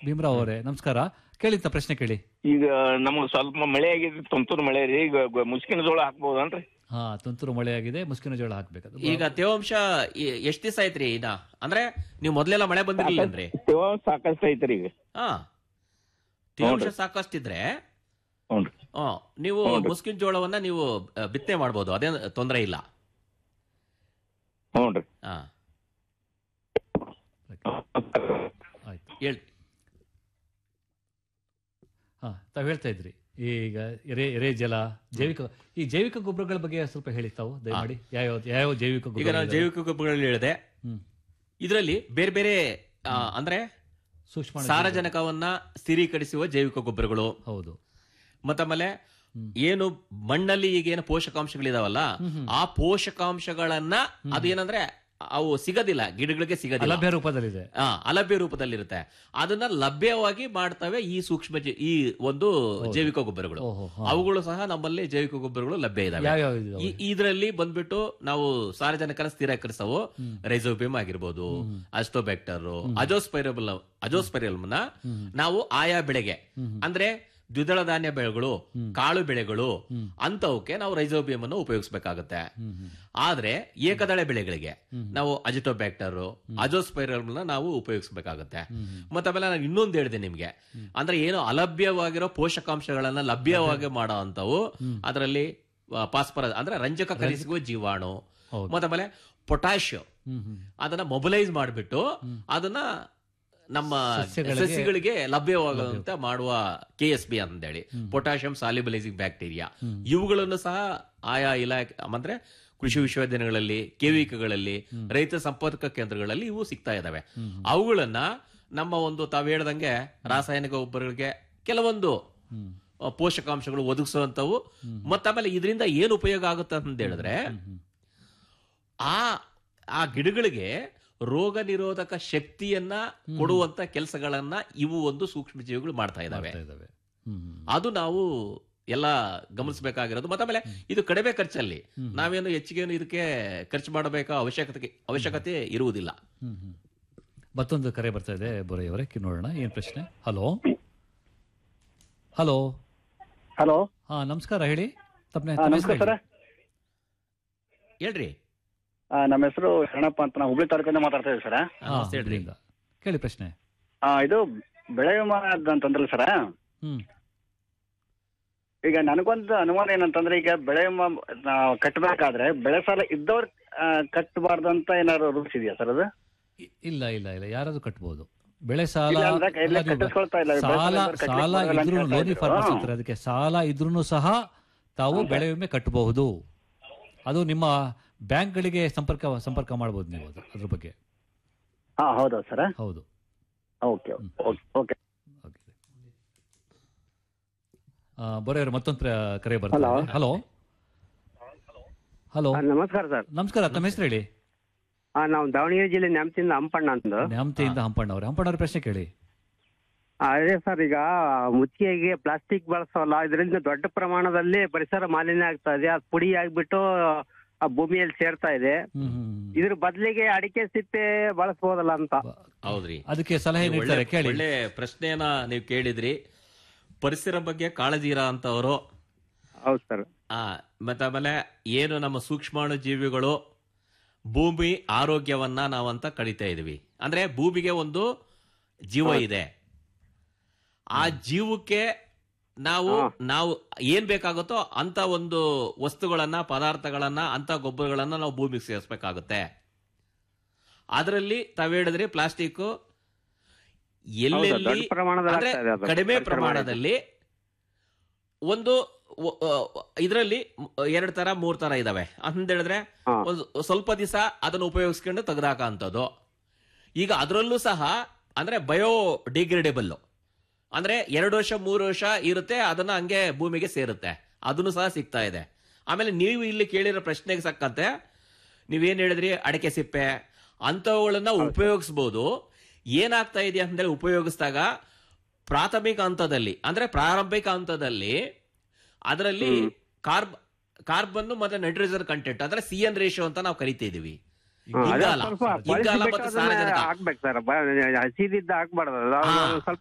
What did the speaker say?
ಭೀಮರಾವ್ ಅವರೇ ನಮಸ್ಕಾರ ಕೇಳಿತ್ತ ಪ್ರಶ್ನೆ ಕೇಳಿ ಈಗ ನಮಗೆ ಸ್ವಲ್ಪ ಮಳೆ ಆಗಿದೆ ತುಂತುರು ಮಳೆ ರೀ ಈಗ ಗ- ಮುಸ್ಕಿನ ಜೋಳ ಹಾಕ್ಬೋದನ್ರಿ ಹಾ ತುಂತುರು ಮಳೆ ಆಗಿದೆ ಮುಸ್ಕಿನ ಜೋಳ ಹಾಕ್ಬೇಕು ಈಗ ತೇವಾಂಶ ಎ- ಎಷ್ಟ್ ದಿವಸ ಐತ್ರಿ ಇನ್ನ ಅಂದ್ರೆ ನೀವು ಮೊದ್ಲೆಲ್ಲ ಮಳೆ ಬಂದಿರ್ಲಿಲ್ಲನ್ರಿ ತೇವಾಂಶ ಸಾಕಷ್ಟು ಐತ್ರಿ ಈಗ ಹಾ ತೇವಾಂಶ ಹೌದ್ರಿ. ಸಾಕಷ್ಟಿದ್ರೆ ಹ್ಞೂನ್ರಿ ಆ, ನೀವು ಹೌದ್ರಿ. ಮುಸ್ಕಿನ ಜೋಳವನ್ನ ನೀವು ಆ, ಬಿತ್ತನೆ ಮಾಡ್ಬೋದು ಅದೇನ್ ತೊಂದರೆ ಇಲ್ಲ ಹ್ಞೂನ್ರಿ ಹಾ ಆಯ್ತು ಹೇಳ್ ಹಾ ತಾವು ಹೇಳ್ತಾ ಇದ್ರಿ ಈಗ ಎರೆ ಎರೆ ಜಲ ಜೈವಿಕ ಈ ಜೈವಿಕ ಗೊಬ್ಬರಗಳ ಬಗ್ಗೆ ಸ್ವಲ್ಪ ಹೇಳಿ ತಾವು ದಯಮಾಡಿ ಯಾವ ಯಾವ ಜೈವಿಕ ಈಗ ನಾನು ಗೊಬ್ಬರ ಜೈವಿಕ ಗೊಬ್ಬರಗಳಲ್ಲಿ ಹೇಳಿದೆ ಹ್ಮ್. ಇದರಲ್ಲಿ ಬೇರೆ ಬೇರೆ ಆ, ಅಂದ್ರೆ ಸೂಕ್ಷ್ಮ ಸಾರಜನಕವನ್ನ ಸ್ಥಿರೀಕರಿಸುವ ಜೈವಿಕ ಗೊಬ್ಬರಗಳು ಹೌದು ಮತ್ತಾಮೇಲೆ ಏನು ಮಣ್ಣಲ್ಲಿ ಈಗ ಏನು ಪೋಷಕಾಂಶಗಳಿದಾವಲ್ಲ ಆ ಪೋಷಕಾಂಶಗಳನ್ನ ಅದೇನಂದ್ರೆ ಅವು ಸಿಗೋದಿಲ್ಲ ಗಿಡಗಳಿಗೆ ಸಿಗೋದಿಲ್ಲ ಅಲಭ್ಯ ರೂಪದಲ್ಲಿದೆ ಆ, ಅಲಭ್ಯ ರೂಪದಲ್ಲಿರುತ್ತೆ ಅದನ್ನ ಲಭ್ಯವಾಗಿ ಮಾಡ್ತವೆ ಈ ಸೂಕ್ಷ್ಮ ಜೀ- ಈ ಒಂದು ಜೈವಿಕ ಗೊಬ್ಬರಗಳು ಓಹೋ, ಹಾ. ಅವುಗಳು ಸಹ ನಮ್ಮಲ್ಲಿ ಜೈವಿಕ ಗೊಬ್ಬರಗಳು ಲಭ್ಯ ಇದಾವೆ ಯಾವ್ಯಾವ ಇದಾವೆ? ಈ- ಇದ್ರಲ್ಲಿ ಬಂದ್ಬಿಟ್ಟು ನಾವು ಸಾರಜನಕನ ಸ್ಥಿರೀಕರಿಸವು ರೈಸೋಬಿಯಂ ಆಗಿರ್ಬೋದು ಅಸ್ಟೋಬ್ಯಾಕ್ಟರ್ ಅಜೋಸ್ಪೈರಬಲ್ ಅಜೋಸ್ಪೈರಲ್ನ ನಾವು ಆಯಾ ಬೆಳೆಗೆ ಅಂದ್ರೆ ದ್ವಿದಳ ಧಾನ್ಯ ಬೆಳೆಗಳು ಕಾಳು ಬೆಳೆಗಳು ಅಂತವಕ್ಕೆ ನಾವು ರೈಸೋಬಿಯಂ ಅನ್ನು ಉಪಯೋಗಿಸಬೇಕಾಗುತ್ತೆ ಆದ್ರೆ ಏಕದಳ ಬೆಳೆಗಳಿಗೆ ನಾವು ಅಜಿಟೋಬ್ಯಾಕ್ಟರ್ ಅಜೋಸ್ಪೈರಲ್ನ ನಾವು ಉಪಯೋಗಿಸಬೇಕಾಗುತ್ತೆ ಮತ್ತೆ ಆಮೇಲೆ ನಾನು ಇನ್ನೊಂದು ಹೇಳಿದೆ ನಿಮ್ಗೆ ಅಂದ್ರೆ ಏನು ಅಲಭ್ಯವಾಗಿರೋ ಪೋಷಕಾಂಶಗಳನ್ನ ಲಭ್ಯವಾಗಿ ಮಾಡೋ ಅಂತವು ಅದರಲ್ಲಿ ಪಾಸ್ಪರ ಅಂದ್ರೆ ರಂಜಕ ಕಲಿಸುವ ಜೀವಾಣು ಮತ್ತೆ ಆಮೇಲೆ ಪೊಟ್ಯಾಶಿಯಂ ಅದನ್ನ ಮೊಬಿಲೈಸ್ ಮಾಡಿಬಿಟ್ಟು ಅದನ್ನ ನಮ್ಮ ಸಸ್ಯಗಳಿಗೆ- ಸಸ್ಯಗಳಿಗೆ ಲಭ್ಯವಾಗುವಂತೆ ಮಾಡುವ ಕೆ ಎಸ್ ಬಿ ಅಂತೇಳಿ ಪೊಟ್ಯಾಷಿಯಂ ಸಾಲಿಬಲೈಸಿಂಗ್ ಬ್ಯಾಕ್ಟೀರಿಯಾ ಇವುಗಳನ್ನು ಸಹ ಆಯಾ ಇಲಾಖೆ ಅಂದ್ರೆ ಕೃಷಿ ವಿಶ್ವವಿದ್ಯಾಲಯಗಳಲ್ಲಿ ಕೆವಿಕಗಳಲ್ಲಿ ರೈತ ಸಂಪರ್ಕ ಕೇಂದ್ರಗಳಲ್ಲಿ ಇವು ಸಿಗ್ತಾ ಇದಾವೆ ಅವುಗಳನ್ನ ನಮ್ಮ ಒಂದು ತಾವು ಹೇಳ್ದಂಗೆ ರಾಸಾಯನಿಕ ಗೊಬ್ಬರಗಳಿಗೆ ಕೆಲವೊಂದು ಆ, ಪೋಷಕಾಂಶಗಳು ಒದಗಿಸುವಂತವು ಮತ್ತಾಮೇಲೆ ಇದರಿಂದ ಏನು ಉಪಯೋಗ ಆಗುತ್ತೆ ಅಂತ ಹೇಳಿದ್ರೆ ಆ ಆ ಗಿಡಗಳಿಗೆ ರೋಗ ನಿರೋಧಕ ಶಕ್ತಿಯನ್ನ ಕೊಡುವಂತ ಕೆಲಸಗಳನ್ನ ಇವು ಒಂದು ಸೂಕ್ಷ್ಮ ಜೀವಿಗಳು ಮಾಡ್ತಾ ಇದಾವೆ ಮಾಡ್ತಾ ಇದಾವೆ ಹ್ಮ್ ಹ್ಮ್. ಅದು ನಾವು ಎಲ್ಲ ಗಮನಿಸಬೇಕಾಗಿರೋದು ಮತ್ತೆ ಆಮೇಲೆ ಇದು ಕಡಿಮೆ ಖರ್ಚಲ್ಲಿ ನಾವೇನು ಹೆಚ್ಚಿಗೆ ಇದಕ್ಕೆ ಖರ್ಚು ಮಾಡಬೇಕಾ ಅವಶ್ಯಕತೆ ಅವಶ್ಯಕತೆ ಇರುವುದಿಲ್ಲ ಹ್ಮ್ ಹ್ಮ್. ಮತ್ತೊಂದು ಕರೆ ಬರ್ತಾ ಇದೆ ಬೋರಯ್ಯವರೇ ಕಿ ನೋಡೋಣ ಏನ್ ಪ್ರಶ್ನೆ ಹಲೋ ಹಲೋ ಹಲೋ ಹಾ ನಮಸ್ಕಾರ ಹೇಳಿ ತಪ್ಪನೆ ಹಾ, ನಮಸ್ಕಾರ ಸರ್ ಹೇಳ್ರಿ ಆ, ನಮ್ಮ ಹೆಸರು ಶರಣಪ್ಪ ಅಂತ ನಾವು ಹುಬ್ಳಿ ತಾಲೂಕಿಂದ ಮಾತಾಡ್ತಾ ಇದ್ದೀವಿ ಸರ್ ನಮಸ್ತೆ ಹೇಳ್ರಿ ಕೇಳಿ ಪ್ರಶ್ನೆ ಆ, ಇದು ಬೆಳೆ ವಿಮಾ ಅಂತಂದ್ರಲ್ಲ ಸರ್ ಹ್ಮ್ ಈಗ ನನಗೊಂದು ಅನುಮಾನ ಏನಂತಂದ್ರೆ ಈಗ ಬೆಳೆ ವಿಮಾ ನಾವು ಕಟ್ಟಬೇಕಾದ್ರೆ ಬೆಳೆ ಸಾಲ ಇದ್ದವ್ರು ಆ, ಕಟ್ಟಬಾರ್ದಂತ ಏನಾದ್ರು ರೂಲ್ಸ್ ಇದೆಯಾ ಸರ್ ಅದು ಇ- ಇಲ್ಲ ಇಲ್ಲ ಇಲ್ಲ ಯಾರಾದ್ರೂ ಕಟ್ಬೋದು ಬೆಳೆ ಸಾಲ ಇಲ್ಲ ಅಂದ್ರೆ ಕೈಯಲ್ಲಿ ಅಲ್ಲ, ನೀವು ಕಟ್ಟಿಸ್ಕೊಳ್ತಾ ಇಲ್ಲ. ಬೆಳೆ ಸಾಲ ಸಾಲ ಕಟ್ಲಿಕ್ಕೆ ಸಾಲ ಬರಲ್ಲ ಅಂತ ಇದ್ರೂ ಹೇಳ್ತಾ ಲೋನಿ ಇದ್ರು. ಫಾರ್ಮರ್ಸ್ ಹಾ. ಅಂತಾರೆ ಅದಕ್ಕೆ ಸಾಲ ಇದ್ರೂ ಸಹ ತಾವು ಬೆಳೆ ವಿಮೆ ಕಟ್ಟಬಹುದು ಅದು ನಿಮ್ಮ ಬ್ಯಾಂಕ್ಗಳಿಗೆ ಸಂಪರ್ಕ ಸಂಪರ್ಕ ಮಾಡಬಹುದು ನೀವು ಅದು ಅದ್ರ ಬಗ್ಗೆ ಹಾ ಹೌದಾ ಸರ್ ಹೌದು ಓಕೆ ಓಕೆ ಓಕೆ ಬರೋರು ಮತ್ತೊಂದು ಪ್ರ- ಕರೆ ಬರ್ತಾರೆ Hello. ಹಲೋ ಹಲೋ ನಮಸ್ಕಾರ ಸರ್ ನಮಸ್ಕಾರ ತಮ್ಮ ಹೆಸರು ಹೇಳಿ ಆ, ನಾವು ದಾವಣಗೆರೆ ಜಿಲ್ಲೆ ನ್ಯಾಮತಿಯಿಂದ ಹಂಪಣ್ಣ ಅಂತ ನ್ಯಾಮತಿಯಿಂದ ಹಂಪಣ್ಣ ಅವ್ರೆ ಹಂಪಣ್ಣ ಅವ್ರ ಪ್ರಶ್ನೆ ಕೇಳಿ ಅದೇ ಸರ್ ಈಗ ಮುಚ್ಚಿಗೆಗೆ ಪ್ಲಾಸ್ಟಿಕ್ ಬಳಸೋಲ್ಲ ಇದರಿಂದ ದೊಡ್ಡ ಪ್ರಮಾಣದಲ್ಲಿ ಪರಿಸರ ಮಾಲಿನ್ಯ ಆಗ್ತಾ ಇದೆ ಅದು ಪುಡಿ ಆಗ್ಬಿಟ್ಟು ಆ ಭೂಮಿಯಲ್ಲಿ ಸೇರ್ತಾ ಇದೆ ಇದ್ರ ಬದಲಿಗೆ ಅಡಿಕೆ ಸಿಪ್ಪೆ ಬಳಸಬಹುದಲ್ಲ ಅಂತ ಹೌದ್ರಿ ಅದಕ್ಕೆ ಸಲಹೆ ನೀವು ನೀಡ್ತಾರೆ ಒಳ್ಳೆ- ಕೇಳಿ ಒಳ್ಳೆ ಪ್ರಶ್ನೆಯನ್ನ ನೀವು ಕೇಳಿದ್ರಿ ಪರಿಸರ ಬಗ್ಗೆ ಕಾಳಜಿ ಇರೋ ಅಂತವರು ಹೌದು ಸರ್ ಆ ಮತ್ತೆ ಆಮೇಲೆ ಏನು ನಮ್ಮ ಸೂಕ್ಷ್ಮಾಣು ಜೀವಿಗಳು ಭೂಮಿ ಆರೋಗ್ಯವನ್ನ ನಾವಂತ ಕಡಿತಾ ಇದೀವಿ ಅಂದ್ರೆ ಭೂಮಿಗೆ ಒಂದು ಜೀವ ಇದೆ ಆ ಜೀವಕ್ಕೆ ನಾವು ನಾವು ಏನ್ ಬೇಕಾಗುತ್ತೋ ಅಂತ ಒಂದು ವಸ್ತುಗಳನ್ನ ಪದಾರ್ಥಗಳನ್ನ ಅಂತ ಗೊಬ್ಬರಗಳನ್ನ ನಾವು ಭೂಮಿಗೆ ಸೇರಿಸಬೇಕಾಗುತ್ತೆ ಅದರಲ್ಲಿ ತಾವ್ ಹೇಳಿದ್ರಿ ಪ್ಲಾಸ್ಟಿಕ್ ಎಲ್ಲೆಲ್ಲಿ ದೊಡ್ಡ ಪ್ರಮಾಣದಲ್ಲಿ ಅಂದ್ರೆ ಆಗ್ತಾ ಇದೆ ಅದು. ಕಡಿಮೆ ಪರಿಸರ ಪ್ರಮಾಣದಲ್ಲಿ ಒಂದು ಇದರಲ್ಲಿ ಎರಡ್ ತರ ಮೂರ್ ತರ ಇದಾವೆ ಅಂತ ಹೇಳಿದ್ರೆ ಒಂದು ಸ್ವಲ್ಪ ದಿವಸ ಅದನ್ನು ಉಪಯೋಗಿಸ್ಕೊಂಡು ತೆಗೆದಾಕ ಅಂತದ್ದು ಈಗ ಅದರಲ್ಲೂ ಸಹ ಅಂದ್ರೆ ಬಯೋ ಡಿಗ್ರೇಡೇಬಲ್ ಅಂದ್ರೆ ಎರಡು ವರ್ಷ ಮೂರು ವರ್ಷ ಇರುತ್ತೆ ಅದನ್ನ ಹಂಗೆ ಭೂಮಿಗೆ ಸೇರುತ್ತೆ ಅದನ್ನು ಸಹ ಸಿಗ್ತಾ ಇದೆ ಆಮೇಲೆ ನೀವು ಇಲ್ಲಿ ಕೇಳಿರೋ ಪ್ರಶ್ನೆಗೆ ಸಕ್ಕಂತೆ ನೀವೇನ್ ಹೇಳಿದ್ರಿ ಅಡಕೆ ಸಿಪ್ಪೆ ಅಂಥವುಗಳನ್ನ ಉಪಯೋಗಿಸ್ಬೋದು ಏನಾಗ್ತಾ ಇದೆ ಅಂದ್ರೆ ಉಪಯೋಗಿಸಿದಾಗ ಪ್ರಾಥಮಿಕ ಹಂತದಲ್ಲಿ ಅಂದ್ರೆ ಪ್ರಾರಂಭಿಕ ಹಂತದಲ್ಲಿ ಅದರಲ್ಲಿ ಕಾರ್ಬ್ ಕಾರ್ಬನ್ ಮತ್ತೆ ನೈಟ್ರೋಜನ್ ಕಂಟೆಂಟ್ ಅಂದ್ರೆ ಸಿ ಎನ್ ರೇಷಿಯೋ ಅಂತ ನಾವು ಕರಿತಾ ಇದೀವಿ ಹ್ಮ್, ಅದೇ ಇಂಗಾಲ ಸ್ವಲ್ಪ ಇಂಗಾಲ ಬಳಸಿ ಮತ್ತೆ ಬೇಕಾದ್ರೆ ಸಾರಜನಕ ಹಾಕ್ಬೇಕು ಸರ್ ಹಸಿದಿದ್ದ ಹಾಕ್ಬಾರ್ದು ಅದು ಹಾ. ಸ್ವಲ್ಪ